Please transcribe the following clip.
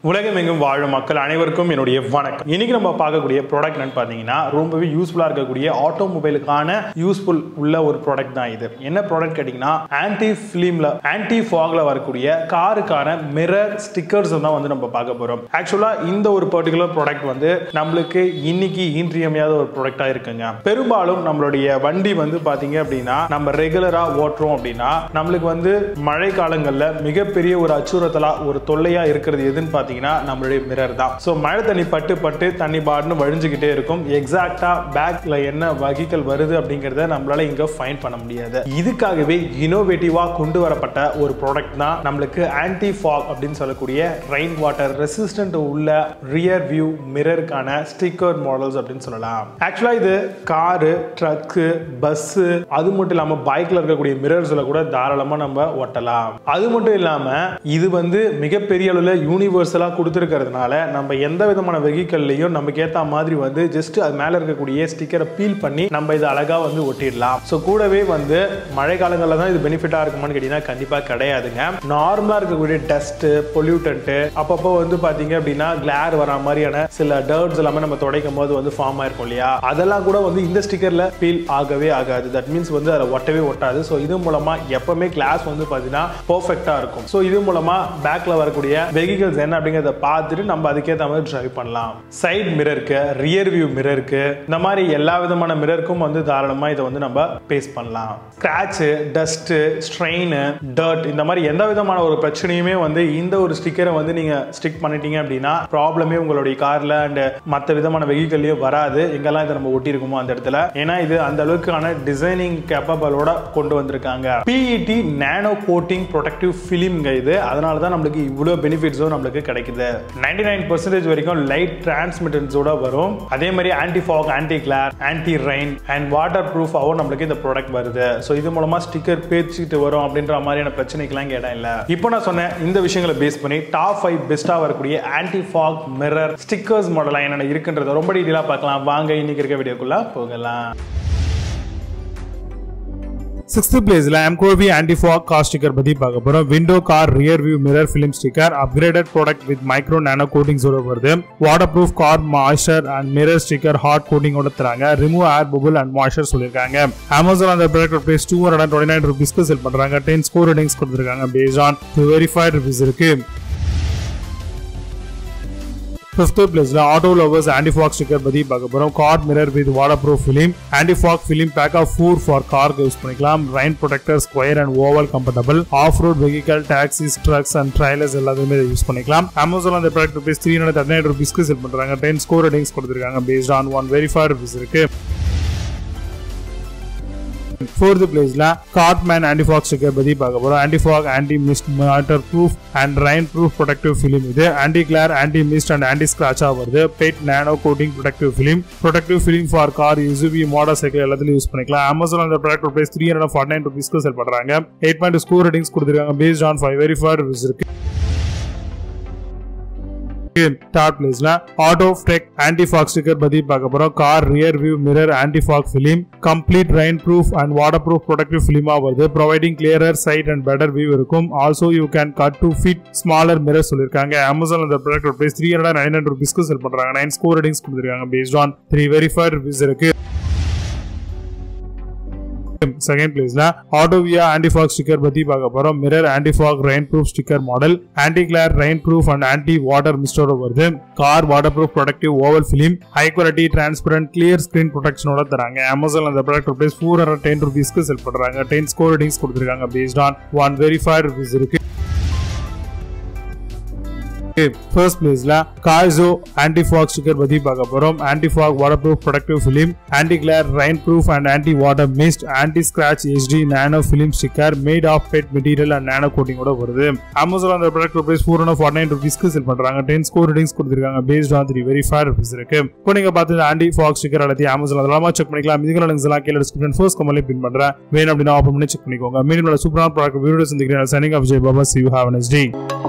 உலகமெங்கும் வாழும் மக்கள் அனைவருக்கும் என்னுடைய வணக்கம் இன்னைக்கு நம்ம பார்க்கக்கூடிய ப்ராடக்ட் என்னன்னு பார்த்தீங்கன்னா ரொம்பவே யூஸ்ஃபுல்லாக இருக்கக்கூடிய ஆட்டோமொபைலுக்கான யூஸ்ஃபுல் உள்ள ஒரு ப்ராடக்ட் தான் இது என்ன ப்ராடக்ட் கேட்டிங்கன்னா ஆன்டி ஃபிலிம்ல ஆன்டி ஃபாக்ல வரக்கூடிய காருக்கான மிரர் ஸ்டிக்கர்ஸ் தான் வந்து நம்ம பார்க்க போறோம் ஆக்சுவலா இந்த ஒரு பர்டிகுலர் ப்ராடக்ட் வந்து நம்மளுக்கு இன்னைக்கு இன்றியமையாத ஒரு ப்ராடக்டா இருக்குங்க பெரும்பாலும் நம்மளுடைய வண்டி வந்து பாத்தீங்க அப்படின்னா நம்ம ரெகுலரா ஓட்டுறோம் அப்படின்னா நம்மளுக்கு வந்து மழை காலங்கள்ல மிகப்பெரிய ஒரு அச்சுறுத்தலா ஒரு தொல்லையா இருக்கிறது எதுன்னு பாத்தீங்கன்னா நம்மளுடைய மிரர் தான் ஸோ மழை தண்ணி பட்டு பட்டு தண்ணி பாடுன்னு வழிஞ்சுக்கிட்டே இருக்கும் எக்ஸாக்டா பேக்ல என்ன வகிகள் வருது அப்படிங்கறத நம்மளால இங்க ஃபைன் பண்ண முடியாது இதுக்காகவே இனோவேட்டிவா கொண்டு வரப்பட்ட ஒரு ப்ராடக்ட் தான் நம்மளுக்கு ஆன்டி ஃபாக் அப்படின்னு சொல்லக்கூடிய ரெயின் வாட்டர் ரெசிஸ்டன்ட் உள்ள ரியர் வியூ மிரருக்கான ஸ்டிக்கர் மாடல்ஸ் அப்படின்னு சொல்லலாம் ஆக்சுவலா இது காரு ட்ரக்கு பஸ் அது மட்டும் இல்லாம பைக்ல இருக்கக்கூடிய மிரர்ஸ்ல கூட தாராளமா நம்ம ஒட்டலாம் அது மட்டும் இல்லாம இது வந்து மிகப்பெரிய அளவில் யூனிவர்சலா கொடுத்துருக்கிறதுனால நம்ம எந்த விதமான வெஹிக்கல்லையும் நமக்கு ஏத்த மாதிரி வந்து ஜஸ்ட் அது மேல இருக்கக்கூடிய ஸ்டிக்கரை பீல் பண்ணி நம்ம இதை அழகா வந்து ஒட்டிடலாம் ஸோ கூடவே வந்து மழை காலங்களில் தான் இது பெனிஃபிட்டா இருக்குமான்னு கேட்டீங்கன்னா கண்டிப்பா கிடையாதுங்க நார்மலா இருக்கக்கூடிய டஸ்ட் பொல்யூட்டன்ட் அப்பப்போ வந்து பாத்தீங்க அப்படின்னா கிளார் வர மாதிரியான சில டர்ட்ஸ் எல்லாமே நம்ம துடைக்கும் போது வந்து ஃபார்ம் ஆயிருக்கும் இல்லையா அதெல்லாம் கூட வந்து இந்த ஸ்டிக்கர்ல பீல் ஆகவே ஆகாது தட் மீன்ஸ் வந்து அதில் ஒட்டவே ஒட்டாது ஸோ இது மூலமா எப்பவுமே கிளாஸ் வந்து பாத்தீங்கன்னா பர்ஃபெக்டா இருக்கும் ஸோ இது மூலமா பேக்ல வரக்கூடிய வெஹிக்கல்ஸ் என்ன அப்படிங்கிறத பார்த்துட்டு நம்ம அதுக்கேற்ற மாதிரி டிரைவ் பண்ணலாம் சைட் மிரருக்கு ரியர் வியூ மிரருக்கு இந்த மாதிரி எல்லா விதமான மிரருக்கும் வந்து தாராளமா இதை வந்து நம்ம பேஸ் பண்ணலாம் ஸ்கிராட்ச் டஸ்ட் ஸ்ட்ரெயின் டர்ட் இந்த மாதிரி எந்த விதமான ஒரு பிரச்சனையுமே வந்து இந்த ஒரு ஸ்டிக்கரை வந்து நீங்க ஸ்டிக் பண்ணிட்டீங்க அப்படின்னா ப்ராப்ளமே உங்களுடைய கார்ல அண்ட் மற்ற விதமான வெஹிக்கல்லையும் வராது எங்கெல்லாம் இதை நம்ம ஒட்டியிருக்கோமோ அந்த இடத்துல ஏன்னா இது அந்த அளவுக்கான டிசைனிங் கேப்பபிளோட கொண்டு வந்திருக்காங்க பிஇடி நானோ கோட்டிங் ப்ரொடக்டிவ் ஃபிலிம்ங்க இது அதனால தான் நம்மளுக்கு இவ்வளோ பெனிஃபிட்ஸும் நம்மளுக்கு கிடைக்குது நைன்டி நைன் பர்சன்டேஜ் வரைக்கும் லைட் டிரான்ஸ்மிட்டன்ஸோட வரும் அதே மாதிரி anti fog anti glare anti rain and water ப்ரூஃபாகவும் நம்மளுக்கு இந்த ப்ராடக்ட் வருது ஸோ இது மூலமா ஸ்டிக்கர் பேச்சுக்கிட்டு வரும் அப்படின்ற மாதிரியான பிரச்சனைக்கெல்லாம் இங்க இடம் இல்லை இப்போ நான் சொன்ன இந்த விஷயங்களை பேஸ் பண்ணி டாப் ஃபைவ் பெஸ்ட்டாக வரக்கூடிய ஆன்டி ஃபாக் மிரர் ஸ்டிக்கர்ஸ் மாடலாக என்னென்ன இருக்குன்றத ரொம்ப டீட்டெயிலாக பார்க்கலாம் வாங்க இன்னைக்கு இருக்க வீடியோக்குள்ள போகலாம் சிக்ஸ்த் பிளேஸ்ல எம்கோவி ஆன்டி ஃபாக் கார் ஸ்டிக்கர் பத்தி பார்க்க போறோம் window car rear view mirror film sticker upgraded product with micro nano கோட்டிங்ஸோட வருது waterproof car moisture and mirror sticker hot கோட்டிங்கோட தராங்க remove air bubble and moisture சொல்லியிருக்காங்க அமேசான் அந்த product price two hundred twenty nine ருபீஸ்க்கு sell பண்றாங்க ten score ratings கொடுத்துருக்காங்க based on verified reviews இருக்கு ஃபிஃப்த் பிளேஸ்ல auto lovers anti fog sticker பத்தி பார்க்க போறோம் car mirror with waterproof film anti fog film pack of four for கார்க்கு use பண்ணிக்கலாம் rain protector square and oval comfortable off road vehicle taxis trucks and trailers எல்லாத்தையுமே use பண்ணிக்கலாம் Amazon அந்த product rupees three hundred thirty nine ருபீஸ்க்கு sell பண்றாங்க ten score ratings கொடுத்துருக்காங்க based on one verified reviews இருக்கு fourth பிளேஸ்ல Cartman anti fog sticker பத்தி பார்க்க போறோம் anti fog anti mist waterproof and Rhine proof protective film இது anti glare anti mist and anti ஸ்கிராச்சா வருது PET nano coating protective film protective film for car யூசுவி motorcycle எல்லாத்துலயும் use பண்ணிக்கலாம் Amazon அந்த product price three hundred forty nine ருபீஸ்க்கு sell பண்றாங்க eight point score ratings கொடுத்துருக்காங்க based on five verified reviews இருக்கு தேர்ட் பிளேஸ்ல auto tech anti fog sticker பத்தி பார்க்க போறோம் car rear view mirror anti fog film complete rainproof and water waterproof protective ஃபிலிமா வருது providing clearer side and better view இருக்கும் also you can cut to fit smaller mirror சொல்லிருக்காங்க Amazon அந்த product price three hundred nine hundred ருபீஸ்க்கு sell பண்றாங்க nine score ratings கொடுத்துருக்காங்க based on three verified reviews இருக்கு second பிளேஸ்ல ஆட்டோவியா anti fog sticker பத்தி பார்க்க போறோம் mirror anti fog rainproof sticker model anti glare rainproof and anti water மிஸ்டோட வருது car waterproof productive oval film high quality transparent clear screen ப்ரொடக்ஷனோட தராங்க அமேசான் அந்த product rupees four hundred ten ருபீஸ்க்கு sell பண்றாங்க ten score ratings கொடுத்துருக்காங்க based on one verified rupees இருக்கு first பிளேஸ்ல காய்ஸோ ஆன்டி ஃபாக் ஸ்டிக்கர் பத்தி பார்க்க போறோம் anti fog waterproof protective film anti glare rainproof and anti water mist anti scratch HD nano film sticker made of PET material and nano கோட்டிங்கோட வருது Amazon அந்த product rupees four hundred forty nine ருபீஸ்க்கு sell பண்றாங்க ten score ratings கொடுத்துருக்காங்க based on three very five rupees இருக்கு இப்போ நீங்க பார்த்து ஆன்டி ஃபாக் ஸ்டிக்கர் எல்லாத்தையும் அமேசான் அதெல்லாம் செக் பண்ணிக்கலாம் இதுக்கு லிங்க்ஸ் எல்லாம் கீழே டிஸ்கிரிப்ஷன் ஃபர்ஸ்ட் கமலே பின் பண்றேன் வேணும் அப்படின்னா ஆஃபர் பண்ணி செக் பண்ணிக்கோங்க மீண்டும் சூப்பரான ப்ராடக்ட் வீடியோ சந்திக்கிறேன் signing off Jai Baba see you have nice day